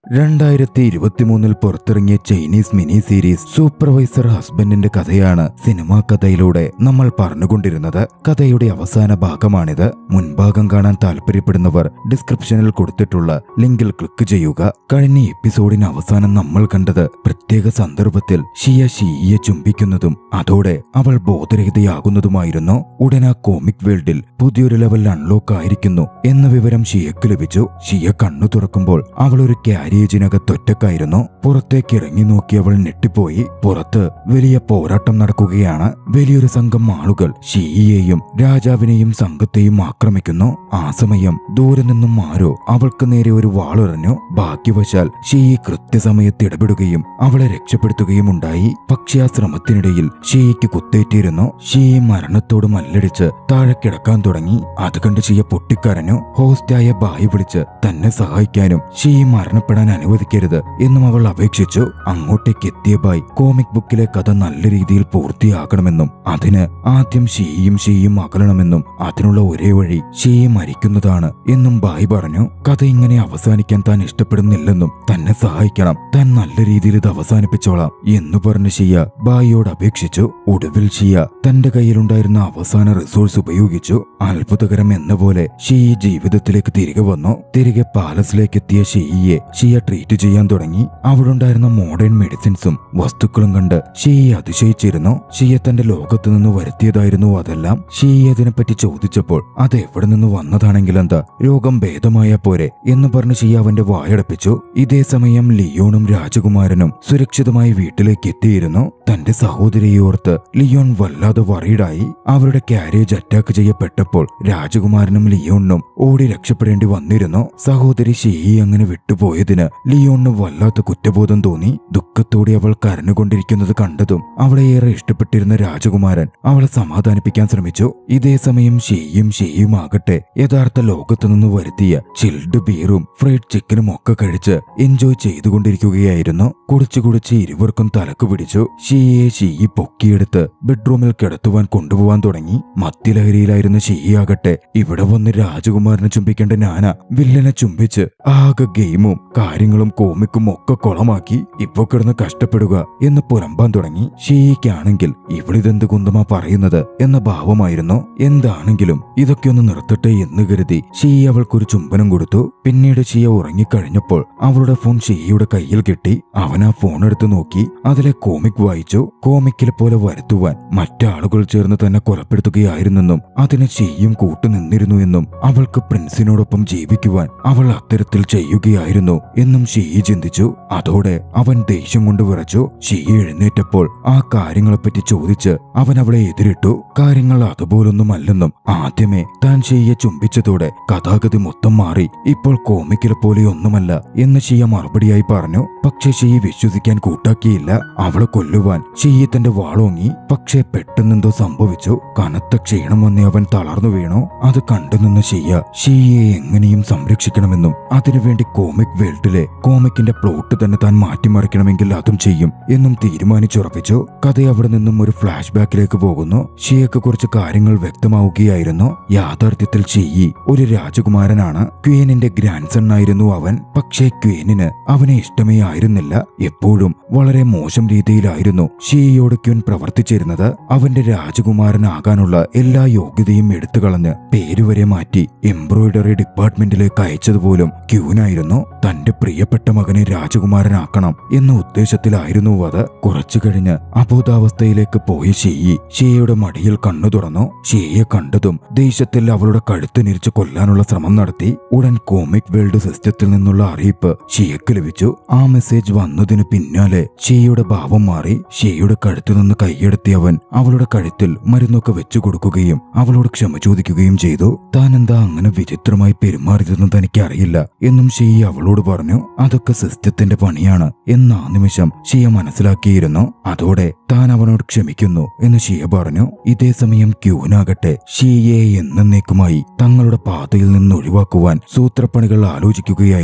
രണ്ടായിരത്തി ഇരുപത്തിമൂന്നിൽ പുറത്തിറങ്ങിയ Chinese mini series supervisor ഹസ്ബൻഡിന്റെ കഥയാണ് സിനിമാ കഥയിലൂടെ നമ്മൾ പറഞ്ഞുകൊണ്ടിരുന്നത് കഥയുടെ അവസാന ഭാഗമാണിത് മുൻഭാഗം കാണാൻ താല്പര്യപ്പെടുന്നവർ ഡിസ്ക്രിപ്ഷനിൽ കൊടുത്തിട്ടുള്ള ലിങ്കിൽ ക്ലിക്ക് ചെയ്യുക കഴിഞ്ഞ എപ്പിസോഡിന് അവസാനം നമ്മൾ കണ്ടത് പ്രത്യേക സന്ദർഭത്തിൽ ഷിയ ഷീയെ ചുംബിക്കുന്നതും അതോടെ അവൾ ബോധരഹിതയാകുന്നതുമായിരുന്നു ഉടൻ ആ കോമിക് വേൾഡിൽ പുതിയൊരു ലെവൽ അൺലോക്ക് ആയിരിക്കുന്നു എന്ന വിവരം ഷിയക്ക് ലഭിച്ചു ഷിയ കണ്ണു തുറക്കുമ്പോൾ അവൾ ഒരു ക്യാരിയേജിനകത്തൊറ്റക്കായിരുന്നു പുറത്തേക്ക് ഇറങ്ങി നോക്കി അവൾ ഞെട്ടിപ്പോയി പുറത്ത് വലിയ പോരാട്ടം നടക്കുകയാണ് വലിയൊരു സംഘം ആളുകൾ ഷിയെയും രാജാവിനെയും സംഘത്തെയും ആക്രമിക്കുന്നു ആ സമയം ദൂരെ നിന്നും ആരോ അവൾക്ക് നേരെ ഒരു വാളെറിഞ്ഞു ഭാഗ്യവശാൽ ഷീയി കൃത്യസമയത്ത് ഇടപെടുകയും അവളെ രക്ഷപ്പെടുത്തുകയും ഉണ്ടായി പക്ഷേ ആ ശ്രമത്തിനിടയിൽ ഷീയ്ക്ക് കുത്തേറ്റിയിരുന്നു ഷീയെ മരണത്തോട് മല്ലടിച്ച് താഴെ കിടക്കാൻ തുടങ്ങി അത് കണ്ട് ഷിയ പൊട്ടിക്കരഞ്ഞു ഹോസ്റ്റായ ബായി വിളിച്ച് തന്നെ സഹായിക്കാനും ഷീയെ മരണപ്പെടാൻ അനുവദിക്കരുത് എന്നും അവൾ അപേക്ഷിച്ചു അങ്ങോട്ടേക്ക് എത്തിയ ബായ് കോമിക് ബുക്കിലെ കഥ നല്ല രീതിയിൽ പൂർത്തിയാക്കണമെന്നും അതിന് ആദ്യം ഷീയും ഷീയും അകലണമെന്നും അതിനുള്ള ഒരേ വഴി ഷീയെ മരിക്കുന്നതാണ് എന്നും ബായ് പറഞ്ഞു കഥ ഇങ്ങനെ അവസാനിക്കാൻ താൻ ഇഷ്ടപ്പെടുന്നില്ലെന്നും തന്നെ സഹായിക്കണം താൻ നല്ല രീതിയിൽ ഇത് അവസാനിപ്പിച്ചോളാം എന്ന് പറഞ്ഞ് ഷിയ ബായിയോട് അപേക്ഷിച്ചു ഒടുവിൽ ഷിയ തന്റെ കയ്യിലുണ്ടായിരുന്ന അവസാന റിസോഴ്സ് ഉപയോഗിച്ചു അത്ഭുതകരം എന്ന പോലെ ഷിയ ജീവിതത്തിലേക്ക് തിരികെ വന്നു തിരികെ പാലസിലേക്ക് എത്തിയ ഷിയെ ഷിയ ട്രീറ്റ് ചെയ്യാൻ തുടങ്ങി അവിടുണ്ടായിരുന്ന മോഡേൺ മെഡിസിൻസും വസ്തുക്കളും കണ്ട് ഷിയെ അതിശയിച്ചിരുന്നു ഷിയ തന്റെ ലോകത്തു നിന്ന് വരുത്തിയതായിരുന്നു അതെല്ലാം ഷിയെ അതിനെപ്പറ്റി ചോദിച്ചപ്പോൾ അത് എവിടെ നിന്ന് വന്നതാണെങ്കിൽ എന്താ രോഗം ഭേദമായ പോരെ എന്ന് പറഞ്ഞ് ഷിയ അവന്റെ വായടപ്പിച്ചു ഇതേ സമയം ലിയോണും രാജകുമാരനും സുരക്ഷിതമായി വീട്ടിലേക്ക് എത്തിയിരുന്നു തന്റെ സഹോദരിയെ ഓർത്ത് ലിയോൺ വല്ലാതെ വറീഡായി അവരുടെ കാരേജ് അറ്റാക്ക് ചെയ്യപ്പെട്ടപ്പോൾ രാജകുമാരനും ലിയോണിനും ഓടി രക്ഷപ്പെടേണ്ടി വന്നിരുന്നു സഹോദരി ഷീയി അങ്ങനെ വിട്ടുപോയതിന് ലിയോണിന് വല്ലാത്ത കുറ്റബോധം തോന്നി ദുഃഖത്തോടെ അവൾ കരഞ്ഞുകൊണ്ടിരിക്കുന്നത് കണ്ടതും അവളെ ഏറെ ഇഷ്ടപ്പെട്ടിരുന്ന രാജകുമാരൻ അവളെ സമാധാനിപ്പിക്കാൻ ശ്രമിച്ചു ഇതേ സമയം ഷീയും ഷീയും ആകട്ടെ യഥാർത്ഥ ലോകത്തു നിന്ന് വരുത്തിയ ചിൽഡ് ബീറും ഫ്രൈഡ് ചിക്കനും ഒക്കെ കഴിച്ച് എൻജോയ് ചെയ്തുകൊണ്ടിരിക്കുകയായിരുന്നു കുടിച്ചു കുടിച്ച് ഇരുവർക്കും തലക്ക് പിടിച്ചു ഷീയെ ഷീയി പൊക്കിയെടുത്ത് ബെഡ്റൂമിൽ കിടത്തുവാൻ കൊണ്ടുപോവാൻ തുടങ്ങി മദ്യലഹരിയിലായിരുന്ന ഷീയാകട്ടെ ഇവിടെ വന്ന് രാജകുമാരനെ ചുംബിക്കേണ്ട നാന വില്ലനെ ചുംബിച്ച് ആകെ ഗെയിമും കാര്യങ്ങളും കോമിക്കും ഒക്കെ കൊളമാക്കി ഇപ്പൊ കിടന്ന് കഷ്ടപ്പെടുക എന്ന് പുലമ്പാൻ തുടങ്ങി ഷീയ്ക്കാണെങ്കിൽ ഇവളിതെന്ത് കുന്തമാ പറയുന്നത് എന്ന ഭാവമായിരുന്നു എന്താണെങ്കിലും ഇതൊക്കെ ഒന്ന് നിർത്തട്ടെ എന്ന് കരുതി ഷീ അവൾക്കൊരു ചുംബനം കൊടുത്തു പിന്നീട് ഷിയ ഉറങ്ങിക്കഴിഞ്ഞപ്പോൾ അവളുടെ ഫോൺ ഷീയുടെ കയ്യിൽ കിട്ടി അവൻ ആ ഫോൺ എടുത്തു നോക്കി അതിലെ കോമിക് വായിച്ചു കോമിക്കിലെ പോലെ വരുത്തുവാൻ മറ്റാളുകൾ ചേർന്ന് തന്നെ കൊലപ്പെടുത്തുകയായിരുന്നെന്നും അതിന് ഷീയും കൂട്ടുനിന്നിരുന്നു എന്നും അവൾക്ക് പ്രിൻസിനോടൊപ്പം ജീവിക്കുവാൻ അവൾ അത്തരത്തിൽ ചെയ്യുകയായിരുന്നു എന്നും ഷീയി ചിന്തിച്ചു അതോടെ അവൻ ദേഷ്യം കൊണ്ട് വിറച്ചു ഷീ എഴുന്നേറ്റപ്പോൾ ആ കാര്യങ്ങളെപ്പറ്റി ചോദിച്ച് അവൻ അവളെ എതിരിട്ടു കാര്യങ്ങൾ അതുപോലൊന്നുമല്ലെന്നും ആദ്യമേ താൻ ഷീയെ ചുംബിച്ചതോടെ കഥാഗതി മൊത്തം മാറി ഇപ്പോൾ കോമിക്കിലെ പോലെ ഒന്നുമല്ല എന്ന് ഷിയ മറുപടിയായി പറഞ്ഞു പക്ഷെ ഷീ വിശ്വസിക്കാൻ കൂട്ടാക്കിയില്ല അവളെ കൊല്ലുവാൻ ഷീയെ തന്റെ വാളോങ്ങി പക്ഷേ പെട്ടെന്നെന്തോ സംഭവിച്ചു കനത്ത ക്ഷീണം വന്നേ അവൻ തളർന്നു വീണു അത് കണ്ടുനിന്ന ഷിയ ഷീയെ എങ്ങനെയും സംരക്ഷിക്കണമെന്നും അതിനുവേണ്ടി കോമിക് വേൾഡിലെ കോമിക്കിന്റെ പ്ലോട്ട് തന്നെ താൻ മാറ്റിമറിക്കണമെങ്കിൽ അതും ചെയ്യും എന്നും തീരുമാനിച്ചുറപ്പിച്ചു കഥ അവിടെ നിന്നും ഒരു ഫ്ലാഷ് ബാക്കിലേക്ക് പോകുന്നു ഷിയക്ക് കുറച്ച് കാര്യങ്ങൾ വ്യക്തമാവുകയായിരുന്നു യാഥാർത്ഥ്യത്തിൽ ഷീയി ഒരു രാജകുമാരനാണ് ക്വീനിന്റെ ഗ്രാൻഡ് സൺ ആയിരുന്നു അവൻ പക്ഷേ ക്വീനിന് അവനെ ഇഷ്ടമേ ആയിരുന്നില്ല എപ്പോഴും വളരെ മോശം രീതിയിലായിരുന്നു ഷിയയോട് ക്വീൻ പ്രവർത്തിച്ചിരുന്നത് അവന്റെ രാജകുമാരനാകാനുള്ള എല്ലാ യോഗ്യതയും എടുത്തുകളഞ്ഞ് പേരുവരെ മാറ്റി എംബ്രോയിഡറി ഡിപ്പാർട്ട്മെന്റിലേക്ക് അയച്ചതുപോലും ക്യൂനായിരുന്നു തന്റെ പ്രിയപ്പെട്ട മകനെ രാജകുമാരനാക്കണം എന്ന ഉദ്ദേശത്തിലായിരുന്നു അത് കുറച്ചു കഴിഞ്ഞ് അബോധാവസ്ഥയിലേക്ക് പോയ ഷീയി ഷിയയുടെ മടിയിൽ കണ്ണു തുറന്നു ഷിയയെ കണ്ടതും ദേഷ്യത്തിൽ അവളുടെ കഴുത്ത് നിരിച്ച് കൊല്ലാനുള്ള ശ്രമം നടത്തി ഉടൻ കോമിക് വേൾഡ് സിസ്റ്റത്തിൽ നിന്നുള്ള അറിയിപ്പ് ഷിയക്ക് ലഭിച്ചു ആ മെസ്സേജ് വന്നതിന് പിന്നാലെ ഷിയയുടെ ഭാവം മാറി ഷിയയുടെ കഴുത്തു നിന്ന് കൈയെടുത്തിയവൻ അവളുടെ കഴുത്തിൽ മരുന്നൊക്കെ വെച്ചു കൊടുക്കുകയും അവളോട് ക്ഷമ ചോദിക്കുകയും ചെയ്തു താൻ എന്താ അങ്ങനെ വിചിത്രമായി പെരുമാറിയതെന്ന് തനിക്ക് അറിയില്ല എന്നും ഷിയ അവളോട് പറഞ്ഞു അതൊക്കെ സിസ്റ്റത്തിന്റെ പണിയാണ് എന്ന ആ നിമിഷം ഷിയ മനസ്സിലാക്കിയിരുന്നു അതോടെ താൻ അവനോട് ക്ഷമിക്കുന്നു എന്ന് ഷിയ പറഞ്ഞു ഇതേ സമയം ക്യൂനാകട്ടെ ഷിയയെ എന്നേക്കുമായി തങ്ങളുടെ പാതയിൽ നിന്ന് ഒഴിവാക്കുവാൻ സൂത്രപ്പണികൾ ആലോചിക്കുകയായിരുന്നു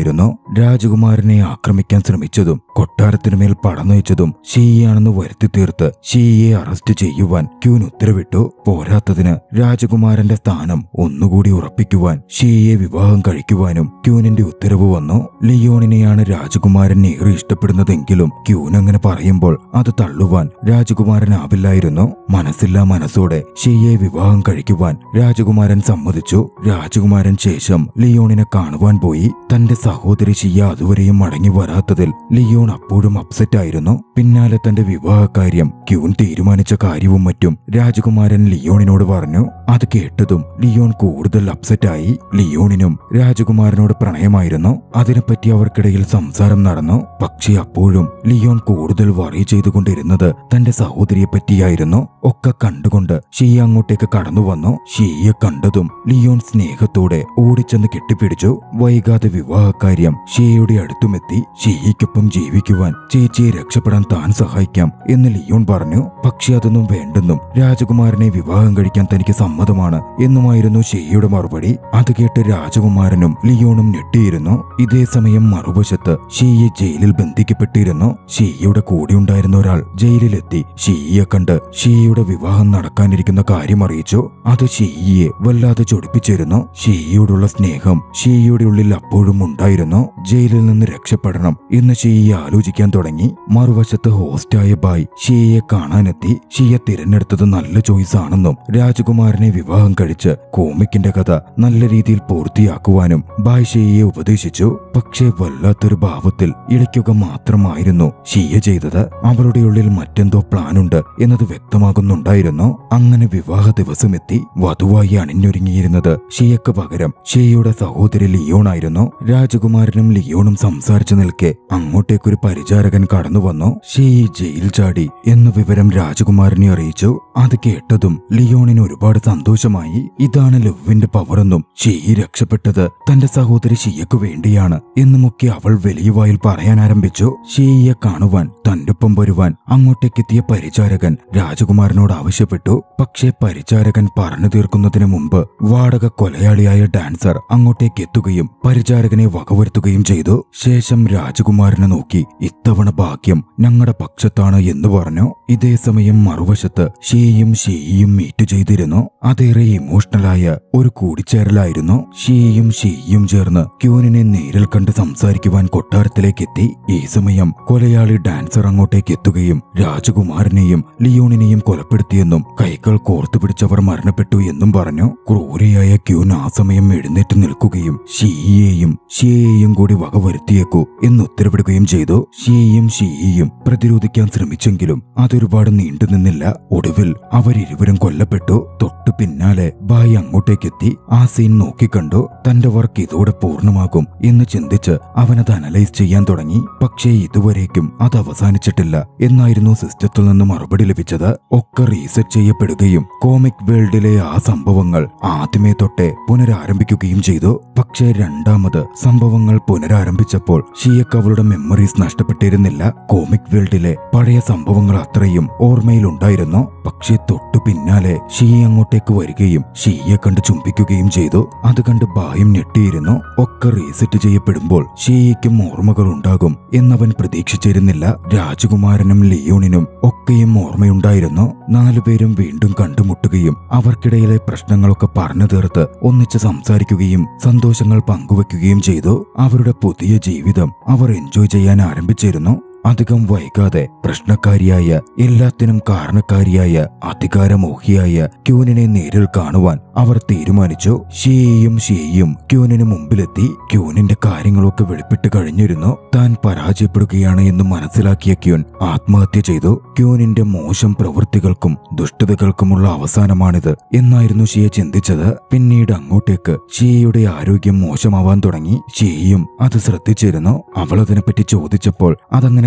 രാജകുമാരനെ ആക്രമിക്കാൻ ശ്രമിച്ചതും കൊട്ടാരത്തിനുമേൽ പടനയിച്ചതും ഷീയാണെന്ന് വരുത്തി തീർത്ത് ഷീയെ അറസ്റ്റ് ചെയ്യുവാൻ ക്യൂൻ ഉത്തരവിട്ടു പോരാത്തതിന് രാജകുമാരന്റെ സ്ഥാനം ഒന്നുകൂടി ഉറപ്പിക്കുവാൻ ഷീയെ വിവാഹം കഴിക്കുവാനും ക്യൂനിന്റെ ഉത്തരവ് വന്നു ലിയോണിനെയാണ് രാജകുമാരൻ ഏറെ ഇഷ്ടപ്പെടുന്നതെങ്കിലും ക്യൂൻ അങ്ങനെ പറയുമ്പോൾ അത് തള്ളുവാൻ രാജകുമാരനാവില്ലായിരുന്നു മനസ്സില്ലാ മനസ്സോടെ ഷീയെ വിവാഹം കഴിക്കുവാൻ രാജകുമാരൻ സമ്മതിച്ചു രാജകുമാരൻ ശേഷം ലിയോണിനെ കാണുവാൻ പോയി തന്റെ സഹോദരി ഷിയ അതുവരെയും മടങ്ങി വരാത്തതിൽ ലിയോൺ അപ്പോഴും അപ്സെറ്റ് ആയിരുന്നു പിന്നാലെ തന്റെ വിവാഹകാര്യം ക്യൂൻ തീരുമാനിച്ച കാര്യവും മറ്റും രാജകുമാരൻ ലിയോണിനോട് പറഞ്ഞു അത് കേട്ടതും ലിയോൺ കൂടുതൽ അപ്സെറ്റായി ലിയോണിനും രാജകുമാരനോട് പ്രണയമായിരുന്നു അതിനെപ്പറ്റി അവർക്കിടയിൽ സംസാരം നടന്നു പക്ഷേ അപ്പോഴും ലിയോൺ കൂടുതൽ വറി ചെയ്തുകൊണ്ടിരുന്നത് തന്റെ സഹോദരിയെ പറ്റിയായിരുന്നു ഒക്കെ കണ്ടുകൊണ്ട് ഷീയ അങ്ങോട്ടേക്ക് കടന്നു വന്നു ഷീയെ കണ്ടതും ലിയോൺ സ്നേഹത്തോടെ ഓടിച്ചെന്ന് കെട്ടിപ്പിടിച്ചു വൈകാതെ വിവാഹകാര്യം ഷീയയുടെ അടുത്തുമെത്തി ഷീയയ്ക്കൊപ്പം ജീവിക്കുവാൻ ചേച്ചിയെ രക്ഷപ്പെടാൻ താൻ സഹായിക്കാം എന്ന് ലിയോൺ പറഞ്ഞു പക്ഷെ അതൊന്നും വേണ്ടെന്നും രാജകുമാരനെ വിവാഹം കഴിക്കാൻ തനിക്ക് സമ്മതമാണ് എന്നുമായിരുന്നു ഷീയയുടെ മറുപടി അത് കേട്ട് രാജകുമാരനും ലിയോണും ഞെട്ടിയിരുന്നു ഇതേ സമയം മറുവശത്ത് ഷീയെ ജയിലിൽ ബന്ധിക്കപ്പെട്ടിരുന്നു ഷീയയുടെ കൂടെയുണ്ടായിരുന്ന ഒരാൾ ജയിലിലെത്തി ഷീയെ കണ്ട് ഷീയുടെ വിവാഹം നടക്കാനിരിക്കുന്ന കാര്യം അറിയിച്ചു അത് ഷീയെ വല്ലാതെ ചൊടിപ്പിച്ചിരുന്നു ഷീയോടുള്ള സ്നേഹം ഷീയുടെ ഉള്ളിൽ അപ്പോഴും ഉണ്ടായിരുന്നു ജയിലിൽ നിന്ന് രക്ഷപ്പെടണം എന്ന് ഷീയെ ആലോചിക്കാൻ തുടങ്ങി മറുവശത്ത് ഹോസ്റ്റായ ബായ് ഷീയെ കാണാനെത്തി ഷീയെ തിരഞ്ഞെടുത്തത് നല്ല ചോയ്സ് ആണെന്നും രാജകുമാരനെ വിവാഹം കഴിച്ച് കോമിക്കിന്റെ കഥ നല്ല രീതിയിൽ പൂർത്തിയാക്കുവാനും ബായ് ഷീയെ ഉപദേശിച്ചു പക്ഷേ വല്ലാത്തൊരു ഭാവത്തിൽ ഇളയ്ക്കുക മാത്രമായിരുന്നു ഷീയ ചെയ്തത് അവളുടെ ഉള്ളിൽ മറ്റെന്തോ പ്ലാനുണ്ട് എന്നത് വ്യക്തമാകുന്നുണ്ടായിരുന്നു അങ്ങനെ വിവാഹ ദിവസമെത്തി വധുവായി അണിഞ്ഞൊരുങ്ങിയിരുന്നത് ഷിയക്ക് പകരം ഷിയയുടെ സഹോദരി ലിയോണായിരുന്നു രാജകുമാരനും ലിയോണും സംസാരിച്ചു നിൽക്കെ അങ്ങോട്ടേക്കൊരു പരിചാരകൻ കടന്നു വന്നു ഷീ ജയിൽ ചാടി എന്ന വിവരം രാജകുമാരനെ അറിയിച്ചു അത് കേട്ടതും ലിയോണിന് ഒരുപാട് സന്തോഷമായി ഇതാണ് ലവിന്റെ പവറെന്നും ഷീ രക്ഷപ്പെട്ടത് തന്റെ സഹോദരി ഷിയക്ക് വേണ്ടിയാണ് എന്നുമൊക്കെ അവൾ വലിയ വായിൽ പറയാൻ ആരംഭിച്ചു ഷീയെ കാണുവാൻ തന്റൊപ്പം വരുവാൻ അങ്ങോട്ടേക്കെത്തിയ പരിചാരകൻ രാജകുമാരനോട് ആവശ്യപ്പെട്ടു പക്ഷേ പരിചാരകൻ പറഞ്ഞു തീർക്കുന്നതിന് മുമ്പ് വാടക കൊലയാളിയായ ഡാൻസർ അങ്ങോട്ടേക്ക് എത്തുകയും പരിചാരകനെ വകവരുത്തുകയും ചെയ്തു ശേഷം രാജകുമാരനെ നോക്കി ഇത്തവണ ഭാഗ്യം ഞങ്ങളുടെ പക്ഷത്താണ് എന്ന് പറഞ്ഞു ഇതേ സമയം മറുവശത്ത് ഷീയും ഷീയും മീറ്റ് ചെയ്തിരുന്നു അതേറെ ഇമോഷണലായ ഒരു കൂടിച്ചേരലായിരുന്നു ഷീയും ഷീയും ചേർന്ന് ക്യൂനിനെ നേരിൽ കണ്ട് സംസാരിക്കുവാൻ കൊട്ടാരത്തിലേക്ക് എത്തി ഈ സമയം കൊലയാളി ഡാൻസർ അങ്ങോട്ടേക്ക് എത്തുകയും രാജകുമാരനെയും ലിയോണിനെയും കൊലപ്പെടുത്തിയെന്നും കൈകൾ കോർത്തു പിടിച്ചവർ മരണപ്പെട്ടു എന്നും പറഞ്ഞു ക്രൂരയായ ക്യൂൻ ആ സമയം എഴുന്നേറ്റ് നിൽക്കുകയും ഷീയെയും ഷിയെയും കൂടി വകവരുത്തിയേക്കൂ എന്ന് ഉത്തരവിടുകയും ചെയ്തു ഷിയും ഷിയും പ്രതിരോധിക്കാൻ ശ്രമിച്ചെങ്കിലും അതൊരുപാട് നീണ്ടുനിന്നില്ല ഒടുവിൽ അവരിരുവരും കൊല്ലപ്പെട്ടു തൊട്ടു പിന്നാലെ ബായി അങ്ങോട്ടേക്കെത്തി ആ സീൻ നോക്കിക്കണ്ടു തന്റെ വർക്ക് ഇതോടെ പൂർണ്ണമാകും എന്ന് ചിന്തിച്ച് അവനത് അനലൈസ് ചെയ്യാൻ തുടങ്ങി പക്ഷേ ഇതുവരേക്കും അത് അവസാനിച്ചിട്ടില്ല എന്നായിരുന്നു സിസ്റ്റത്തിൽ നിന്ന് മറുപടി ലഭിച്ചത് ഒക്കെ റീസെറ്റ് ചെയ്യപ്പെടുകയും കോമിക് വേൾഡിലെ ആ സംഭവങ്ങൾ ആദ്യമേ തൊട്ടേ പുനരാരംഭിക്കുകയും ചെയ്തു പക്ഷേ രണ്ടാമത് സംഭവങ്ങൾ പുനരാരംഭിച്ചപ്പോൾ ഷിയക്ക് അവളുടെ മെമ്മറീസ് നഷ്ടപ്പെട്ടിരുന്നില്ല കോമിക് വേൾഡിലെ പഴയ സംഭവങ്ങൾ അത്രയും ഓർമ്മയിലുണ്ടായിരുന്നു പക്ഷേ തൊട്ടു പിന്നാലെ ഷിയ അങ്ങോട്ടേക്ക് വരികയും ഷിയെ കണ്ട് ചുംബിക്കുകയും ചെയ്തു അത് കണ്ട് ബായും ഞെട്ടിയിരുന്നു ഒക്കെ റീസെറ്റ് ചെയ്യപ്പെടുമ്പോൾ ഷിയയ്ക്കും ഓർമ്മകൾ ഉണ്ടാകും എന്നവൻ പ്രതീക്ഷിച്ചിരുന്നില്ല രാജകുമാരനും ലിയോണിനും ഒക്കെയും ഓർമ്മയുണ്ടായിരുന്നു നാലുപേരും വീണ്ടും കണ്ടുമുട്ടുകയും അവർക്കിടയിലെ പ്രശ്നങ്ങളൊക്കെ പറഞ്ഞു തീർത്ത് ഒന്നിച്ച് സംസാരിക്കുകയും സന്തോഷങ്ങൾ പങ്കുവെക്കുകയും ചെയ്തു അവരുടെ പുതിയ ജീവിതം അവർ എൻജോയ് ചെയ്യാൻ ആരംഭിച്ചിരുന്നു അധികം വൈകാതെ പ്രശ്നക്കാരിയായ എല്ലാത്തിനും കാരണക്കാരിയായ അധികാരമോഹിയായ ക്യൂനിനെ നേരിൽ കാണുവാൻ അവർ തീരുമാനിച്ചു ഷിയയും ഷിയയും ക്യൂനിന് മുമ്പിലെത്തി ക്യൂനിന്റെ കാര്യങ്ങളൊക്കെ വെളിപ്പെട്ട് കഴിഞ്ഞിരുന്നു താൻ പരാജയപ്പെടുകയാണ് എന്ന് മനസ്സിലാക്കിയ ക്യൂൻ ആത്മഹത്യ ചെയ്തു ക്യൂനിന്റെ മോശം പ്രവൃത്തികൾക്കും ദുഷ്ടതകൾക്കുമുള്ള അവസാനമാണിത് എന്നായിരുന്നു ഷിയ ചിന്തിച്ചത് പിന്നീട് അങ്ങോട്ടേക്ക് ഷിയയുടെ ആരോഗ്യം മോശമാവാൻ തുടങ്ങി ഷിയയും അത് ശ്രദ്ധിച്ചിരുന്നു അവൾ അതിനെപ്പറ്റി ചോദിച്ചപ്പോൾ അതങ്ങനെ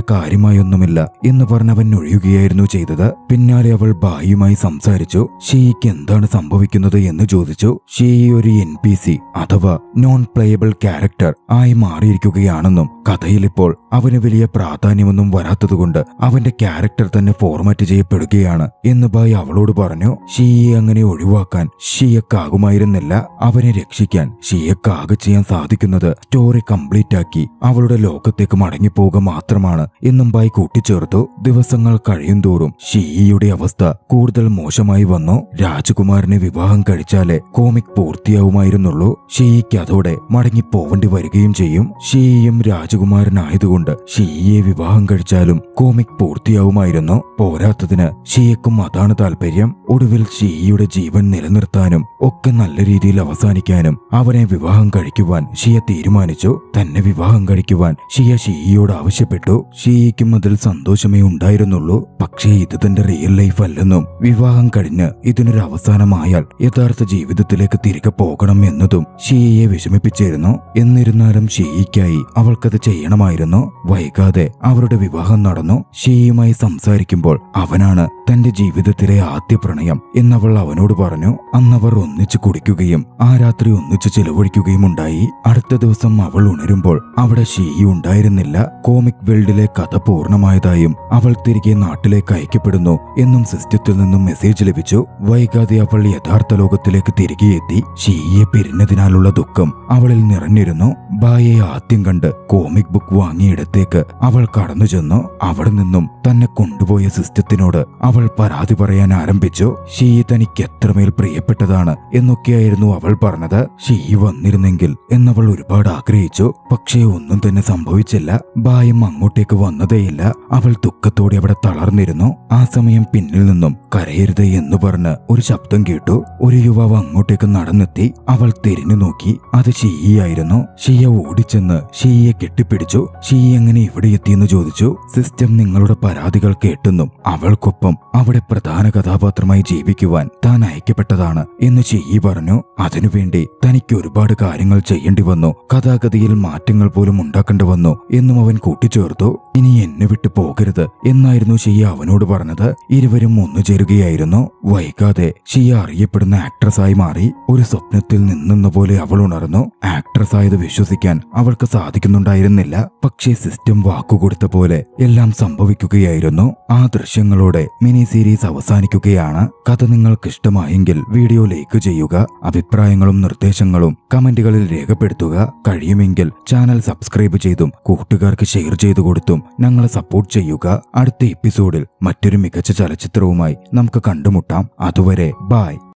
കാര്യമായൊന്നുമില്ല എന്ന് പറഞ്ഞവൻ ഒഴിയുകയായിരുന്നു ചെയ്തത് പിന്നാലെ അവൾ ബായിയുമായി സംസാരിച്ചു ഷീയ്ക്ക് എന്താണ് സംഭവിക്കുന്നത് എന്ന് ചോദിച്ചു ഷീയി ഒരു എൻ പി സി അഥവാ നോൺ പ്ലേയബിൾ ക്യാരക്ടർ ആയി മാറിയിരിക്കുകയാണെന്നും കഥയിലിപ്പോൾ അവന് വലിയ പ്രാധാന്യമൊന്നും വരാത്തതുകൊണ്ട് അവന്റെ ക്യാരക്ടർ തന്നെ ഫോർമാറ്റ് ചെയ്യപ്പെടുകയാണ് എന്ന് ബായ് അവളോട് പറഞ്ഞു ഷീയെ അങ്ങനെ ഒഴിവാക്കാൻ ഷിയക്കാകുമായിരുന്നില്ല അവനെ രക്ഷിക്കാൻ ഷിയക്കാകെ ചെയ്യാൻ സാധിക്കുന്നത് സ്റ്റോറി കംപ്ലീറ്റ് ആക്കി അവളുടെ ലോകത്തേക്ക് മടങ്ങിപ്പോവുക മാത്രമാണ് എന്നും ബായ് കൂട്ടിച്ചേർത്തു ദിവസങ്ങൾ കഴിയുന്തോറും ഷിയുടെ അവസ്ഥ കൂടുതൽ മോശമായി വന്നു രാജകുമാരനെ വിവാഹം കഴിച്ചാലേ കോമിക് പൂർത്തിയാവുമായിരുന്നുള്ളൂ ഷിയ്ക്ക് അതോടെ മടങ്ങിപ്പോവേണ്ടി വരികയും ചെയ്യും ഷിയും രാജകുമാരനായതുകൊണ്ട് ഷിയെ വിവാഹം കഴിച്ചാലും കോമിക് പൂർത്തിയാവുമായിരുന്നു പോരാത്തതിന് ഷിയക്കും അതാണ് താല്പര്യം ഒടുവിൽ ഷിയുടെ ജീവൻ നിലനിർത്താനും ഒക്കെ നല്ല രീതിയിൽ അവസാനിക്കാനും അവനെ വിവാഹം കഴിക്കുവാൻ ഷിയ തീരുമാനിച്ചു തന്നെ വിവാഹം കഴിക്കുവാൻ ഷിയ ഷിയോട് ആവശ്യപ്പെട്ടു ഷിയയ്ക്കും അതിൽ സന്തോഷമേ ഉണ്ടായിരുന്നുള്ളൂ പക്ഷേ ഇത് തന്റെ റിയൽ ലൈഫ് അല്ലെന്നും വിവാഹം കഴിഞ്ഞ് ഇതിനൊരു അവസാനമായാൽ യഥാർത്ഥ ജീവിതത്തിലേക്ക് തിരികെ പോകണം എന്നതും ഷിയയെ വിഷമിപ്പിച്ചിരുന്നു എന്നിരുന്നാലും ഷിയയ്ക്കായി അവൾക്കത് ചെയ്യണമായിരുന്നു വൈകാതെ അവരുടെ വിവാഹം നടന്നു ഷിയുമായി സംസാരിക്കുമ്പോൾ അവനാണ് തന്റെ ജീവിതത്തിലെ ആദ്യ പ്രണയം എന്നവൾ അവനോട് പറഞ്ഞു അന്നവർ ഒന്നിച്ചു കുടിക്കുകയും ആ രാത്രി ഒന്നിച്ചു ചെലവഴിക്കുകയും ഉണ്ടായി അടുത്ത ദിവസം അവൾ ഉണരുമ്പോൾ അവിടെ ഷീയി ഉണ്ടായിരുന്നില്ല കോമിക് വേൾഡിലെ കഥ പൂർണ്ണമായതായും അവൾ തിരികെ നാട്ടിലേക്ക് അയക്കപ്പെടുന്നു എന്നും സിസ്റ്റത്തിൽ നിന്നും മെസ്സേജ് ലഭിച്ചു വൈകാതെ അവൾ യഥാർത്ഥ ലോകത്തിലേക്ക് തിരികെ എത്തി ഷീയെ പിരിഞ്ഞതിനാലുള്ള ദുഃഖം അവളിൽ നിറഞ്ഞിരുന്നു ബായെ ആദ്യം കണ്ട് കോമിക് ബുക്ക് വാങ്ങിയിടത്തേക്ക് അവൾ കടന്നു ചെന്നു അവിടെ നിന്നും തന്നെ കൊണ്ടുപോയ സിസ്റ്റത്തിനോട് അവൾ പരാതി പറയാൻ ആരംഭിച്ചു ഷീ തനിക്ക് എത്രമേൽ പ്രിയപ്പെട്ടതാണ് എന്നൊക്കെയായിരുന്നു അവൾ പറഞ്ഞത് ഷീ വന്നിരുന്നെങ്കിൽ എന്നവൾ ഒരുപാട് ആഗ്രഹിച്ചു പക്ഷേ ഒന്നും തന്നെ സംഭവിച്ചില്ല ബായം അങ്ങോട്ടേക്ക് വന്നതേയില്ല അവൾ ദുഃഖത്തോടെ അവിടെ തളർന്നിരുന്നു ആ സമയം പിന്നിൽ നിന്നും കരയരുത് എന്ന് പറഞ്ഞ് ഒരു ശബ്ദം കേട്ടു ഒരു യുവാവ് അങ്ങോട്ടേക്ക് നടന്നെത്തി അവൾ തിരിഞ്ഞു നോക്കി അത് ഷീയായിരുന്നു ഷിയ ഓടിച്ചെന്ന് ഷീയെ കെട്ടിപ്പിടിച്ചു ഷീ എങ്ങനെ ഇവിടെ എത്തിയെന്ന് ചോദിച്ചു സിസ്റ്റം നിങ്ങളുടെ പരാതികൾ കേട്ടെന്നും അവൾക്കൊപ്പം അവിടെ പ്രധാന കഥാപാത്രമായി ജീവിക്കുവാൻ താൻ അയക്കപ്പെട്ടതാണ് എന്ന് ഷീ പറഞ്ഞു അതിനുവേണ്ടി തനിക്ക് ഒരുപാട് കാര്യങ്ങൾ ചെയ്യേണ്ടി വന്നു കഥാഗതിയിൽ മാറ്റങ്ങൾ പോലും ഉണ്ടാക്കേണ്ടി വന്നു എന്നും അവൻ കൂട്ടിച്ചേർത്തു ഇനി എന്നെ വിട്ടു പോകരുത് എന്നായിരുന്നു ഷിയ അവനോട് പറഞ്ഞത് ഇരുവരും ഒന്നു ചേരുകയായിരുന്നു വൈകാതെ ഷിയ അറിയപ്പെടുന്ന ആക്ട്രസ് ആയി മാറി ഒരു സ്വപ്നത്തിൽ നിന്നെന്ന പോലെ അവൾ ഉണർന്നു ആക്ട്രസ് ആയത് വിശ്വസിക്കാൻ അവൾക്ക് സാധിക്കുന്നുണ്ടായിരുന്നില്ല പക്ഷേ സിസ്റ്റം വാക്കുകൊടുത്ത പോലെ എല്ലാം സംഭവിക്കുകയായിരുന്നു ആ ദൃശ്യങ്ങളോടെ മിനി സീരീസ് അവസാനിക്കുകയാണ് കഥ നിങ്ങൾക്ക് ഇഷ്ടമായെങ്കിൽ വീഡിയോ ലൈക്ക് ചെയ്യുക അഭിപ്രായങ്ങളും നിർദ്ദേശങ്ങളും കമന്റുകളിൽ രേഖപ്പെടുത്തുക കഴിയുമെങ്കിൽ ചാനൽ സബ്സ്ക്രൈബ് ചെയ്തും കൂട്ടുകാർക്ക് ഷെയർ ചെയ്തു കൊടുത്തും ഞങ്ങളെ സപ്പോർട്ട് ചെയ്യുക അടുത്ത എപ്പിസോഡിൽ മറ്റൊരു മികച്ച ചലച്ചിത്രവുമായി നമുക്ക് കണ്ടുമുട്ടാം അതുവരെ ബായ്